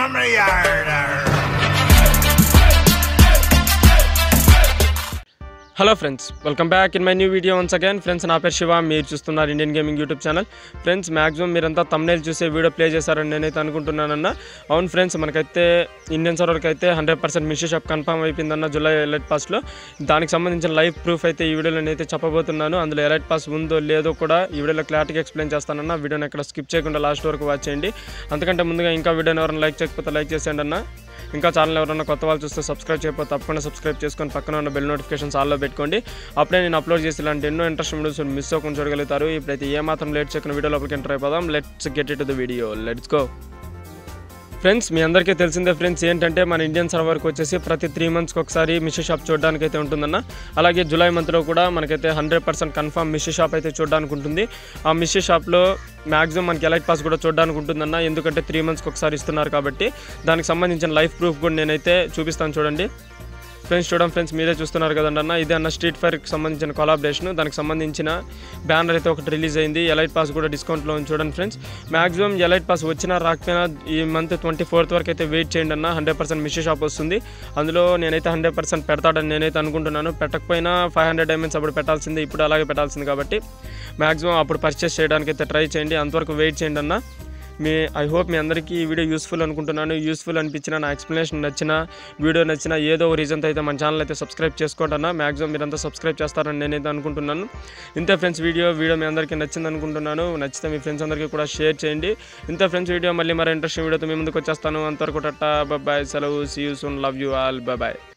from the yard. Hello friends welcome back in my new video once again friends నా పేరు శివ మీరు చూస్తున్నారు Indian gaming YouTube channel friends maximum మీరంతా thumbnail చూసే video play చేశారని నేనైతే అనుకుంటున్నానన్న అవును ఫ్రెండ్స్ మనకైతే ఇండియన్ సర్వర్కి అయితే hundred percent mystery shop confirm అయిపోయిందన్న జూలై ఎలైట్ పాస్లో దానికి సంబంధించిన లైవ్ ప్రూఫ్ అయితే ఈ వీడియోలో నేనైతే చెప్పబోతున్నాను అందులో ఎలైట్ పాస్ ఉందో లేదో కూడా ఈ వీడియోలో క్లారిటీగా ఎక్స్ప్లెయిన్ చేస్తానన్న వీడియోని ఎక్కడ స్కిప్ చేయకుండా లాస్ట్ వరకు వాచ్ చేయండి అంతకంటే ముందుగా ఇంకా వీడియోని ఎవరైనా లైక్ చేయకపోతే లైక్ చేసేయండి అన్న ఇంకా ఛానల్ ఎవరైనా కొత్త వాళ్ళు చూస్తే సబ్స్క్రైబ్ చేయకపోతే తప్పకుండా సబ్స్క్రైబ్ చేసుకొని పక్కన ఉన్న బెల్ నోటిఫికేషన్స్ ఆల్లో పెట్టుకోండి అప్పుడే నేను అప్లోడ్ చేసి ఇలాంటి ఎన్నో ఇంట్రెస్ట్ వీడియోస్ మిస్ అవ్వకుండా చూడగలుగుతారు ఇప్పుడైతే ఏ మాత్రం లేట్ చేయకుండా వీడియో లోపలికి ఎంటర్ అయిపోదాం let's get it the video let's go friends మీ అందరికీ తెలిసిందే ఫ్రెండ్స్ ఏంటంటే మన ఇండియన్ సర్వర్కి వచ్చేసి ప్రతి త్రీ మంత్స్కి ఒకసారి మిషి షాప్ చూడడానికి అయితే ఉంటుందన్న అలాగే జూలై మంత్లో కూడా మనకైతే hundred percent confirm mystery shop అయితే చూడడానికి ఉంటుంది ఆ మిషి షాప్లో మ్యాక్సిమం మనకి ఎలైట్ పాస్ కూడా చూడడానికి ఉంటుందన్న ఎందుకంటే త్రీ మంత్స్కి ఒకసారి ఇస్తున్నారు కాబట్టి దానికి సంబంధించిన లైఫ్ ప్రూఫ్ కూడా నేనైతే చూపిస్తాను చూడండి ఫ్రెండ్స్ చూడండి ఫ్రెండ్స్ మీరే చూస్తున్నారు కదండి అన్న ఇది అన్న స్ట్రీట్ ఫైర్కి సంబంధించిన కొలాబరేషన్ దానికి సంబంధించిన బ్యానర్ అయితే ఒకటి రిలీజ్ అయింది ఎలైట్ పాస్ కూడా డిస్కౌంట్లో ఉంది చూడండి ఫ్రెండ్స్ మాక్సిమం ఎలైట్ పాస్ వచ్చినా రాకపోయినా ఈ మంత్ ట్వంటీ ఫోర్త్ వరకు అయితే వెయిట్ చేయండి అన్న హండ్రెడ్ పర్సెంట్ మిషి షాప్ వస్తుంది అందులో నేనైతే హండ్రెడ్ పర్సెంట్ పెడతాడని నేనైతే అనుకుంటున్నాను పెట్టకపోయినా ఫైవ్ హండ్రెడ్ డైమండ్స్ అప్పుడు పెట్టాల్సింది ఇప్పుడు అలాగే పెట్టాల్సింది కాబట్టి మాక్సిమం అప్పుడు పర్చేస్ చేయడానికి అయితే ట్రై చేయండి అంతవరకు వెయిట్ చేయండి అన్న మీ ఐ హోప్ మీ అందరికీ ఈ వీడియో యూస్ఫుల్ అనుకుంటున్నాను యూస్ఫుల్ అనిపించిన నా ఎక్స్ప్లెనేషన్ నచ్చిన వీడియో నచ్చిన ఏదో ఒక రీజన్తో అయితే మన ఛానల్ అయితే సబ్స్క్రైబ్ చేసుకోండి మ్యాక్సిమం మీరంతా సబ్స్క్రైబ్ చేస్తారని నేనైతే అనుకుంటున్నాను ఇంతే ఫ్రెండ్స్ వీడియో వీడియో మీ అందరికీ నచ్చింది అనుకుంటున్నాను నచ్చితే మీ ఫ్రెండ్స్ అందరికీ కూడా షేర్ చేయండి ఇంతే ఫ్రెండ్స్ వీడియో మళ్ళీ మరో ఇంట్రెస్టింగ్ వీడియోతో మీ ముందుకు వచ్చేస్తాను అంతవరకు టట్టా బాయ్ సెలవు see you soon love you all bye